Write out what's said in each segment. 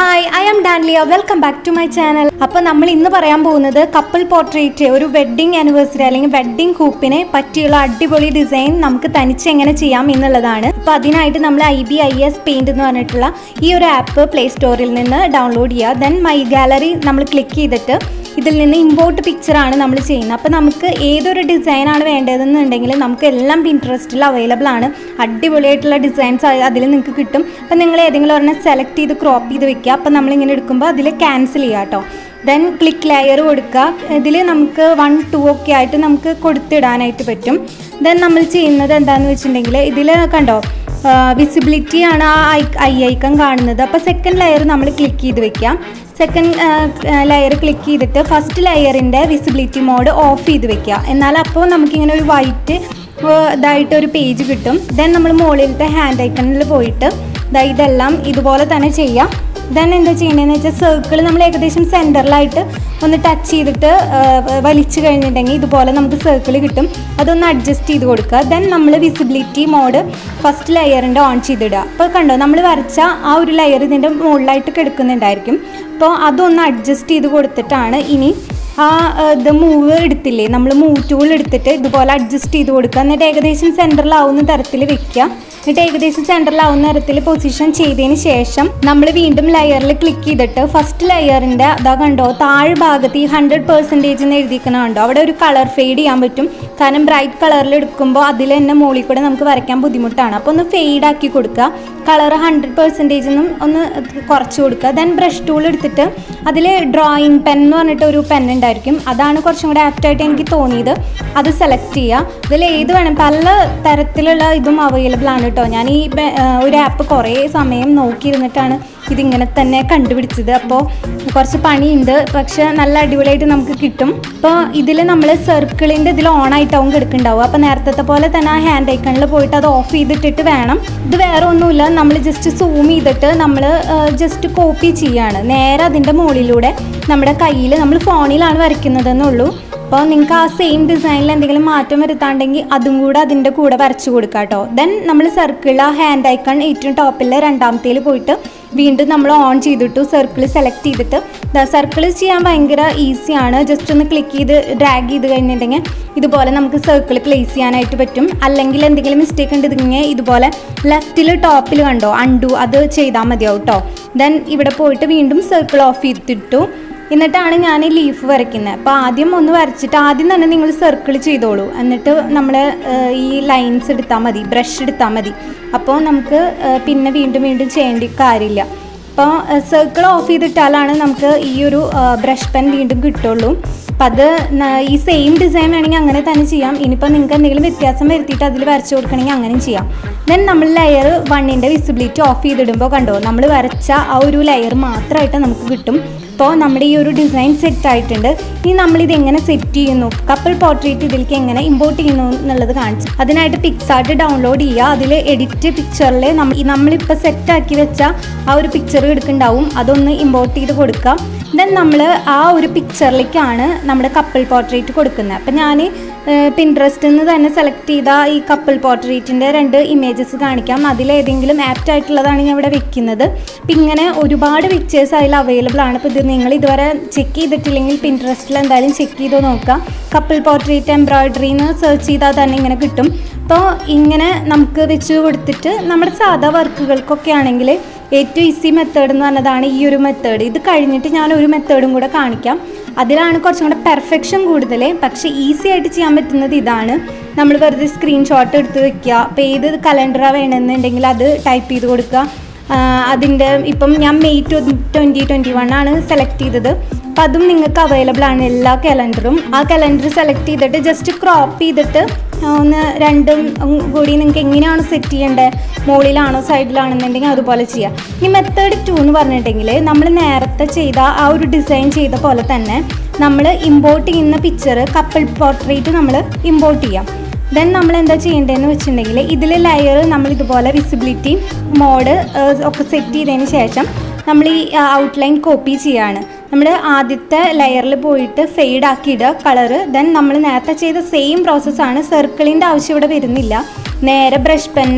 hi I am ഡാൻലിയ welcome back to my channel അപ്പോൾ നമ്മൾ ഇന്ന് പറയാൻ പോകുന്നത് കപ്പിൾ പോർട്രേറ്റ് ഒരു വെഡ്ഡിംഗ് ആനിവേഴ്സറി അല്ലെങ്കിൽ വെഡ്ഡിംഗ് കൂപ്പിനെ പറ്റിയുള്ള അടിപൊളി ഡിസൈൻ നമുക്ക് തനിച്ച് എങ്ങനെ ചെയ്യാം എന്നുള്ളതാണ് അപ്പോൾ അതിനായിട്ട് നമ്മൾ I B I S paint എന്ന് പറഞ്ഞിട്ടുള്ള ഈ ഒരു ആപ്പ് പ്ലേ സ്റ്റോറിൽ നിന്ന് ഡൗൺലോഡ് ചെയ്യുക ദെൻ മൈ ഗാലറി നമ്മൾ ക്ലിക്ക് ചെയ്തിട്ട് ഇതിൽ നിന്ന് ഇമ്പോർട്ട് പിക്ചറാണ് നമ്മൾ ചെയ്യുന്നത് അപ്പോൾ നമുക്ക് ഏതൊരു ഡിസൈനാണ് വേണ്ടതെന്നുണ്ടെങ്കിൽ നമുക്ക് എല്ലാം പിൻട്രസ്റ്റിൽ അവൈലബിൾ ആണ് അടിപൊളിയായിട്ടുള്ള ഡിസൈൻസ് അതിൽ നിങ്ങൾക്ക് കിട്ടും അപ്പോൾ നിങ്ങൾ ഏതെങ്കിലും ഒരെണ്ണം സെലക്ട് ചെയ്ത് ക്രോപ്പ് ചെയ്ത് വെക്കുക അപ്പോൾ നമ്മളിങ്ങനെ എടുക്കുമ്പോൾ അതിൽ ക്യാൻസൽ ചെയ്യുക കേട്ടോ ദെൻ ക്ലിക്ക് ലെയർ കൊടുക്കുക ഇതിൽ നമുക്ക് വൺ ടു ഒക്കെ ആയിട്ട് നമുക്ക് കൊടുത്തിടാനായിട്ട് പറ്റും ദെൻ നമ്മൾ ചെയ്യുന്നത് എന്താണെന്ന് വെച്ചിട്ടുണ്ടെങ്കിൽ ഇതിൽ കണ്ടോ വിസിബിലിറ്റി ആണ് ആ ഐ ഐക്കൺ കാണുന്നത് അപ്പോൾ സെക്കൻഡ് ലെയർ നമ്മൾ ക്ലിക്ക് ചെയ്ത് വെക്കാം സെക്കൻഡ് ലെയർ ക്ലിക്ക് ചെയ്തിട്ട് ഫസ്റ്റ് ലെയറിൻ്റെ വിസിബിലിറ്റി മോഡ് ഓഫ് ചെയ്ത് വെക്കുക എന്നാൽ അപ്പോൾ നമുക്കിങ്ങനെ ഒരു വൈറ്റ് ഇതായിട്ട് ഒരു പേജ് കിട്ടും ദെൻ നമ്മൾ മുകളിലത്തെ ഹാൻഡ് ഐക്കണിൽ പോയിട്ട് ദാ ഇതെല്ലാം ഇതുപോലെ തന്നെ ചെയ്യാം ദെൻ എന്താ ചെയ്യേണ്ടതെന്ന് വെച്ചാൽ സർക്കിൾ നമ്മൾ ഏകദേശം സെൻറ്ററിലായിട്ട് ഒന്ന് ടച്ച് ചെയ്തിട്ട് വലിച്ചു കഴിഞ്ഞിട്ടുണ്ടെങ്കിൽ ഇതുപോലെ നമുക്ക് സർക്കിൾ കിട്ടും അതൊന്ന് അഡ്ജസ്റ്റ് ചെയ്ത് കൊടുക്കുക ദെൻ നമ്മൾ വിസിബിലിറ്റി മോഡ് ഫസ്റ്റ് ലെയറിൻ്റെ ഓൺ ചെയ്തിടുക അപ്പോൾ കണ്ടോ നമ്മൾ വരച്ച ആ ഒരു ലെയർ ഇതിൻ്റെ മുകളിലായിട്ട് കിടക്കുന്നുണ്ടായിരിക്കും അപ്പോൾ അതൊന്ന് അഡ്ജസ്റ്റ് ചെയ്ത് കൊടുത്തിട്ടാണ് ഇനി ആ ഇത് മൂവ് എടുത്തില്ലേ നമ്മൾ മൂവ് ടൂൾ എടുത്തിട്ട് ഇതുപോലെ അഡ്ജസ്റ്റ് ചെയ്ത് കൊടുക്കുക എന്നിട്ട് ഏകദേശം സെൻറ്ററിലാവുന്ന തരത്തിൽ വെക്കുക എന്നിട്ട് ഏകദേശം സെൻറ്ററിലാവുന്ന തരത്തിൽ പൊസിഷൻ ചെയ്തതിന് ശേഷം നമ്മൾ വീണ്ടും ലെയറിൽ ക്ലിക്ക് ചെയ്തിട്ട് ഫസ്റ്റ് ലെയറിൻ്റെ അതാ കണ്ടോ താഴ് ഭാഗത്ത് ഈ ഹൺഡ്രഡ് പെർസെൻറ്റേജ് എന്ന് എഴുതിക്കുന്ന കണ്ടോ അവിടെ ഒരു കളർ ഫെയ്ഡ് ചെയ്യാൻ പറ്റും കാരണം ബ്രൈറ്റ് കളറിൽ എടുക്കുമ്പോൾ അതിൽ തന്നെ മുകളിൽ കൂടെ നമുക്ക് വരയ്ക്കാൻ ബുദ്ധിമുട്ടാണ് അപ്പോൾ ഒന്ന് ഫെയ്ഡ് ആക്കി കൊടുക്കുക കളർ ഹൺഡ്രഡ് പെർസെൻറ്റേജ് ഒന്നും ഒന്ന് കുറച്ച് കൊടുക്കുക ദെൻ ബ്രഷ് ടൂൾ എടുത്തിട്ട് അതിൽ ഡ്രോയിങ് പെൻ എന്ന് പറഞ്ഞിട്ട് ഒരു പെൻ ഉണ്ടായിരിക്കും അതാണ് കുറച്ചും കൂടെ ആപ്റ്റായിട്ട് എനിക്ക് തോന്നിയത് അത് സെലക്ട് ചെയ്യുക ഇതിൽ ഏത് വേണം പല തരത്തിലുള്ള ഇതും അവൈലബിൾ ആണ് കേട്ടോ ഞാൻ ഈ ഒരു ആപ്പ് കുറേ സമയം നോക്കിയിരുന്നിട്ടാണ് ഇതിങ്ങനെ തന്നെ കണ്ടുപിടിച്ചത് അപ്പോൾ കുറച്ച് പണിയുണ്ട് പക്ഷെ നല്ല അടിപൊളിയായിട്ട് നമുക്ക് കിട്ടും അപ്പോൾ ഇതിൽ നമ്മൾ സർക്കിളിൻ്റെ ഇതിൽ ഓൺ ആയിട്ടാവും കിടക്കുന്നുണ്ടാവും അപ്പോൾ നേരത്തെ പോലെ തന്നെ ആ ഹാൻഡ് ഐക്കണിൽ പോയിട്ട് അത് ഓഫ് ചെയ്തിട്ടിട്ട് വേണം ഇത് വേറെ ഒന്നുമില്ല നമ്മൾ ജസ്റ്റ് സൂം ചെയ്തിട്ട് നമ്മൾ ജസ്റ്റ് കോപ്പി ചെയ്യാണ് നേരെ അതിൻ്റെ മുകളിലൂടെ നമ്മുടെ കയ്യിൽ നമ്മൾ ഫോണിലാണ് വരയ്ക്കുന്നതെന്നുള്ളൂ അപ്പോൾ നിങ്ങൾക്ക് ആ സെയിം ഡിസൈനിൽ എന്തെങ്കിലും മാറ്റം വരുത്താണ്ടെങ്കിൽ അതും കൂടെ അതിൻ്റെ കൂടെ വരച്ചു കൊടുക്കുക കേട്ടോ ദെൻ നമ്മൾ സർക്കിൾ ആ ഹാൻഡ് ഐക്കൺ ഏറ്റവും ടോപ്പിലെ രണ്ടാമത്തേൽ പോയിട്ട് വീണ്ടും നമ്മൾ ഓൺ ചെയ്തിട്ടു സർക്കിൾ സെലക്ട് ചെയ്തിട്ട് സർക്കിൾ ചെയ്യാൻ ഭയങ്കര ഈസിയാണ് ജസ്റ്റ് ഒന്ന് ക്ലിക്ക് ചെയ്ത് ഡ്രാഗ് ചെയ്ത് കഴിഞ്ഞിട്ടുണ്ടെങ്കിൽ ഇതുപോലെ നമുക്ക് സർക്കിൾ പ്ലേസ് ചെയ്യാനായിട്ട് പറ്റും അല്ലെങ്കിൽ എന്തെങ്കിലും മിസ്റ്റേക്ക് ഉണ്ടെങ്കിൽ ഇതുപോലെ ലെഫ്റ്റിൽ ടോപ്പിൽ കണ്ടോ അണ്ടു അത് ചെയ്താൽ മതിയാവും കേട്ടോ ദെൻ ഇവിടെ പോയിട്ട് വീണ്ടും സർക്കിൾ ഓഫ് ചെയ്തിട്ടു എന്നിട്ടാണ് ഞാൻ ലീഫ് വരയ്ക്കുന്നത് അപ്പോൾ ആദ്യം ഒന്ന് വരച്ചിട്ട് ആദ്യം തന്നെ നിങ്ങൾ സർക്കിൾ ചെയ്തോളൂ എന്നിട്ട് നമ്മൾ ഈ ലൈൻസ് എടുത്താൽ മതി ബ്രഷ് എടുത്താൽ മതി അപ്പോൾ നമുക്ക് പിന്നെ വീണ്ടും വീണ്ടും ചെയ്യേണ്ട കാര്യമില്ല അപ്പോൾ സർക്കിൾ ഓഫ് ചെയ്തിട്ടാലാണ് നമുക്ക് ഈ ഒരു ബ്രഷ് പെൻ വീണ്ടും കിട്ടുള്ളൂ അപ്പം അത് ഈ സെയിം ഡിസൈൻ വേണമെങ്കിൽ അങ്ങനെ തന്നെ ചെയ്യാം ഇനിയിപ്പോൾ നിങ്ങൾക്ക് എന്തെങ്കിലും വ്യത്യാസം വരുത്തിയിട്ട് അതിൽ വരച്ചു കൊടുക്കണമെങ്കിൽ അങ്ങനെയും ചെയ്യാം ദെൻ നമ്മൾ ലെയർ വണ്ണിൻ്റെ വിസിബിലിറ്റി ഓഫ് ചെയ്തിടുമ്പോൾ കണ്ടോ നമ്മൾ വരച്ച ആ ഒരു ലെയർ മാത്രമായിട്ട് നമുക്ക് കിട്ടും അപ്പോൾ നമ്മുടെ ഈ ഒരു ഡിസൈൻ സെറ്റ് ആയിട്ടുണ്ട് ഇനി നമ്മളിത് എങ്ങനെ സെറ്റ് ചെയ്യുന്നു കപ്പിൾ പോർട്രേറ്റ് ഇതിലേക്ക് എങ്ങനെ ഇമ്പോർട്ട് ചെയ്യുന്നു എന്നുള്ളത് കാണിച്ചു അതിനായിട്ട് പിക്സാർട്ട് ഡൗൺലോഡ് ചെയ്യുക അതിൽ എഡിറ്റ് പിക്ചറിൽ നമ്മൾ നമ്മളിപ്പോൾ സെറ്റാക്കി വെച്ച ആ ഒരു പിക്ചർ എടുക്കുന്നുണ്ടാവും അതൊന്ന് ഇമ്പോർട്ട് ചെയ്ത് കൊടുക്കാം ദെൻ നമ്മൾ ആ ഒരു പിക്ചറിലേക്കാണ് നമ്മുടെ കപ്പിൾ പോർട്രേറ്റ് കൊടുക്കുന്നത് അപ്പം ഞാൻ പിൻട്രസ്റ്റിൽ നിന്ന് തന്നെ സെലക്ട് ചെയ്ത ഈ കപ്പിൾ പോർട്രേറ്റിൻ്റെ രണ്ട് ഇമേജസ് കാണിക്കാം അതിലേതെങ്കിലും ആപ്റ്റ് ആയിട്ടുള്ളതാണ് ഞാൻ ഇവിടെ വെക്കുന്നത് അപ്പം ഇങ്ങനെ ഒരുപാട് പിക്ചേഴ്സ് അതിൽ അവൈലബിൾ ആണ് ഇപ്പോൾ ഇത് നിങ്ങൾ ഇതുവരെ ചെക്ക് ചെയ്തിട്ടില്ലെങ്കിൽ പിൻട്രസ്റ്റിൽ എന്തായാലും ചെക്ക് ചെയ്ത് നോക്കുക കപ്പിൾ പോർട്രേറ്റ് എംബ്രോയിഡറി എന്ന് സെർച്ച് ചെയ്താൽ തന്നെ ഇങ്ങനെ കിട്ടും അപ്പോൾ ഇങ്ങനെ നമുക്ക് വെച്ച് കൊടുത്തിട്ട് നമ്മുടെ സാധാ വർക്കുകൾക്കൊക്കെ ആണെങ്കിൽ ഏറ്റവും ഈസി മെത്തേഡ് എന്ന് പറഞ്ഞതാണ് ഈ ഒരു മെത്തേഡ് ഇത് കഴിഞ്ഞിട്ട് ഞാൻ ഒരു മെത്തേഡും കൂടെ കാണിക്കാം അതിലാണ് കുറച്ചും കൂടെ പെർഫെക്ഷൻ കൂടുതൽ പക്ഷേ ഈസി ആയിട്ട് ചെയ്യാൻ പറ്റുന്നത് ഇതാണ് നമ്മൾ വെറുതെ സ്ക്രീൻഷോട്ട് എടുത്ത് വെക്കുക അപ്പോൾ ഏത് കലണ്ടറാണ് വേണമെന്നുണ്ടെങ്കിൽ അത് ടൈപ്പ് ചെയ്ത് കൊടുക്കുക അതിൻ്റെ ഇപ്പം ഞാൻ May two twenty twenty one ആണ് സെലക്ട് ചെയ്തത് അപ്പം അതും നിങ്ങൾക്ക് അവൈലബിൾ ആണ് എല്ലാ കലണ്ടറും ആ കലണ്ടർ സെലക്ട് ചെയ്തിട്ട് ജസ്റ്റ് ക്രോപ്പ് ചെയ്തിട്ട് ഒന്ന് രണ്ടും കൂടി നിങ്ങൾക്ക് എങ്ങനെയാണ് സെറ്റ് ചെയ്യേണ്ടത് മുകളിലാണോ സൈഡിലാണെന്നുണ്ടെങ്കിൽ അതുപോലെ ചെയ്യാം ഇനി മെത്തേഡ് ടു എന്ന് പറഞ്ഞിട്ടുണ്ടെങ്കിൽ നമ്മൾ നേരത്തെ ചെയ്ത ആ ഒരു ഡിസൈൻ ചെയ്ത പോലെ തന്നെ നമ്മൾ ഇമ്പോർട്ട് ചെയ്യുന്ന പിക്ചർ കപ്പിൾ പോർട്രേറ്റ് നമ്മൾ ഇമ്പോർട്ട് ചെയ്യാം ദെൻ നമ്മൾ എന്താ ചെയ്യേണ്ടതെന്ന് വെച്ചിട്ടുണ്ടെങ്കിൽ ഇതിൽ ലെയർ നമ്മൾ ഇതുപോലെ വിസിബിലിറ്റി മോഡ് ഒക്കെ സെറ്റ് ചെയ്തതിന് ശേഷം നമ്മൾ ഈ ഔട്ട്ലൈൻ കോപ്പി ചെയ്യാണ് നമ്മൾ ആദ്യത്തെ ലെയറിൽ പോയിട്ട് ഫെയ്ഡ് ആക്കി ഇടുക കളറ് ദെൻ നമ്മൾ നേരത്തെ ചെയ്ത സെയിം പ്രോസസ്സാണ് സർക്കിളിൻ്റെ ആവശ്യം ഇവിടെ വരുന്നില്ല നേരെ ബ്രഷ് പെന്ന്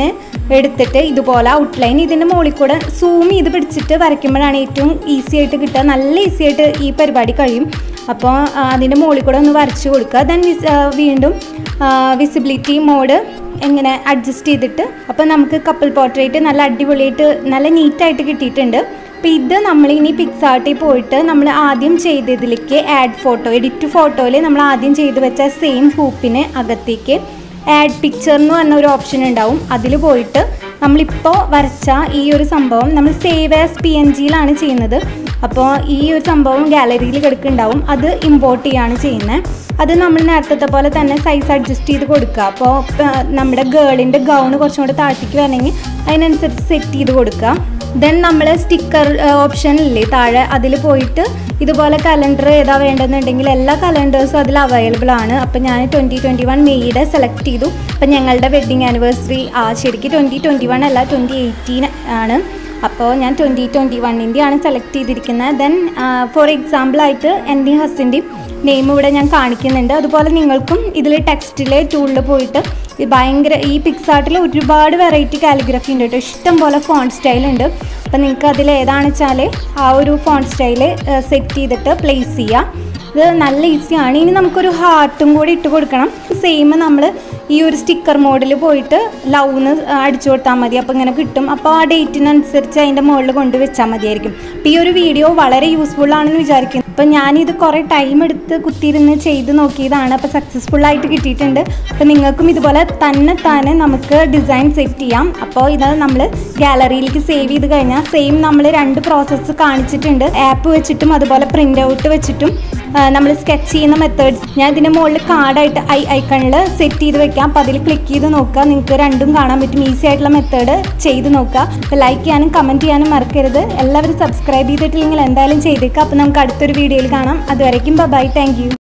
എടുത്തിട്ട് ഇതുപോലെ ഔട്ട്ലൈൻ ഇതിൻ്റെ മുകളിൽ കൂടെ സൂം ചെയ്ത് പിടിച്ചിട്ട് വരയ്ക്കുമ്പോഴാണ് ഏറ്റവും ഈസി ആയിട്ട് കിട്ടുക നല്ല ഈസി ആയിട്ട് ഈ പരിപാടി കഴിയും അപ്പോൾ അതിൻ്റെ മുകളിൽ കൂടെ ഒന്ന് വരച്ച് കൊടുക്കുക ദെൻ വീണ്ടും വിസിബിലിറ്റി മോഡ് എങ്ങനെ അഡ്ജസ്റ്റ് ചെയ്തിട്ട് അപ്പോൾ നമുക്ക് കപ്പിൾ പോർട്രേറ്റ് നല്ല അടിപൊളിയായിട്ട് നല്ല നീറ്റായിട്ട് കിട്ടിയിട്ടുണ്ട് അപ്പോൾ ഇത് നമ്മൾ ഇനി പിക്സാർട്ടിൽ പോയിട്ട് നമ്മൾ ആദ്യം ചെയ്തതിലേക്ക് ആഡ് ഫോട്ടോ എഡിറ്റ് ഫോട്ടോയിൽ നമ്മൾ ആദ്യം ചെയ്ത് വെച്ച സെയിം ഹൂപ്പിന് അകത്തേക്ക് ആഡ് പിക്ചർ എന്ന് പറഞ്ഞ ഒരു ഓപ്ഷൻ ഉണ്ടാവും അതിൽ പോയിട്ട് നമ്മളിപ്പോൾ വരച്ച ഈ ഒരു സംഭവം നമ്മൾ സേവ് ആസ് പി എൻ ജിയിലാണ് ചെയ്യുന്നത് അപ്പോൾ ഈ ഒരു സംഭവം ഗാലറിയിൽ കിടക്കുന്നുണ്ടാവും അത് ഇമ്പോർട്ട് ചെയ്യാണ് ചെയ്യുന്നത് അത് നമ്മൾ നേരത്തെ പോലെ തന്നെ സൈസ് അഡ്ജസ്റ്റ് ചെയ്ത് കൊടുക്കുക അപ്പോൾ നമ്മുടെ ഗേളിൻ്റെ ഗൗണ് കുറച്ചും കൂടെ താഴ്ത്തിക്ക് വരണമെങ്കിൽ അതിനനുസരിച്ച് സെറ്റ് ചെയ്ത് കൊടുക്കുക ദെൻ നമ്മൾ സ്റ്റിക്കർ ഓപ്ഷൻ ഇല്ലേ താഴെ അതിൽ പോയിട്ട് ഇതുപോലെ കലണ്ടർ ഏതാ വേണ്ടതെന്നുണ്ടെങ്കിൽ എല്ലാ കലണ്ടേഴ്സും അതിൽ അവൈലബിൾ ആണ് അപ്പം ഞാൻ ട്വൻറ്റി ട്വൻറ്റി വൺ മെയ്യുടെ സെലക്ട് ചെയ്തു അപ്പം ഞങ്ങളുടെ വെഡ്ഡിങ് ആനിവേഴ്സറി ആ ശരിക്കും ട്വൻറ്റി ട്വൻറ്റി വൺ അല്ല ട്വൻറ്റി എയ്റ്റീൻ ആണ് അപ്പോൾ ഞാൻ ട്വൻറ്റി ട്വൻറ്റി വണ്ണിൻ്റെയാണ് സെലക്ട് ചെയ്തിരിക്കുന്നത് ദെൻ ഫോർ എക്സാമ്പിളായിട്ട് എൻ്റെയും ഹസ്സിൻ്റെയും നെയിം ഇവിടെ ഞാൻ കാണിക്കുന്നുണ്ട് അതുപോലെ നിങ്ങൾക്കും ഇതിൽ ടെക്സ്റ്റിലെ ടൂളിൽ പോയിട്ട് ഈ ഭയങ്കര ഈ പിക്സാർട്ടിൽ ഒരുപാട് വെറൈറ്റി കാലിഗ്രഫി ഉണ്ട് കേട്ടോ ഇഷ്ടം പോലെ ഫോൺ സ്റ്റൈൽ ഉണ്ട് അപ്പം നിങ്ങൾക്ക് അതിൽ ഏതാണെന്ന് വെച്ചാൽ ആ ഒരു ഫോൺ സ്റ്റൈൽ സെറ്റ് ചെയ്തിട്ട് പ്ലേസ് ചെയ്യാം ഇത് നല്ല ഈസിയാണ് ഇനി നമുക്കൊരു ഹാർട്ടും കൂടി ഇട്ട് കൊടുക്കണം സെയിം നമ്മൾ ഈ ഒരു സ്റ്റിക്കർ മോഡിൽ പോയിട്ട് ലൗന്ന് അടിച്ചു കൊടുത്താൽ മതി അപ്പോൾ ഇങ്ങനെ കിട്ടും അപ്പോൾ ആ ഡേറ്റിനനുസരിച്ച് അതിൻ്റെ മുകളിൽ കൊണ്ട് വെച്ചാൽ മതിയായിരിക്കും അപ്പോൾ ഈ ഒരു വീഡിയോ വളരെ യൂസ്ഫുൾ ആണെന്ന് വിചാരിക്കുന്നു അപ്പോൾ ഞാനിത് കുറേ ടൈം എടുത്ത് കുത്തിയിരുന്ന് ചെയ്ത് നോക്കിയതാണ് അപ്പോൾ സക്സസ്ഫുൾ ആയിട്ട് കിട്ടിയിട്ടുണ്ട് അപ്പോൾ നിങ്ങൾക്കും ഇതുപോലെ തന്നെ തന്നെ നമുക്ക് ഡിസൈൻ സെറ്റ് ചെയ്യാം അപ്പോൾ ഇത് നമ്മൾ ഗാലറിയിലേക്ക് സേവ് ചെയ്ത് കഴിഞ്ഞാൽ സെയിം നമ്മൾ രണ്ട് പ്രോസസ്സ് കാണിച്ചിട്ടുണ്ട് ആപ്പ് വെച്ചിട്ടും അതുപോലെ പ്രിൻ്റ് ഔട്ട് വെച്ചിട്ടും നമ്മൾ സ്കെച്ച് ചെയ്യുന്ന മെത്തേഡ്സ് ഞാൻ ഇതിൻ്റെ മുകളിൽ കാർഡായിട്ട് ഐ ഐക്കണിൽ സെറ്റ് ചെയ്ത് വെക്കാം അപ്പോൾ അതിൽ ക്ലിക്ക് ചെയ്ത് നോക്കുക നിങ്ങൾക്ക് രണ്ടും കാണാൻ പറ്റും ഈസി ആയിട്ടുള്ള മെത്തേഡ് ചെയ്ത് നോക്കുക അപ്പോൾ ലൈക്ക് ചെയ്യാനും കമൻറ്റ് ചെയ്യാനും മറക്കരുത് എല്ലാവരും സബ്സ്ക്രൈബ് ചെയ്തിട്ടില്ലെങ്കിൽ എന്തായാലും ചെയ്തേക്കുക അപ്പോൾ നമുക്ക് അടുത്തൊരു വീഡിയോയിൽ കാണാം അതുവരയ്ക്കും ബൈ താങ്ക് യു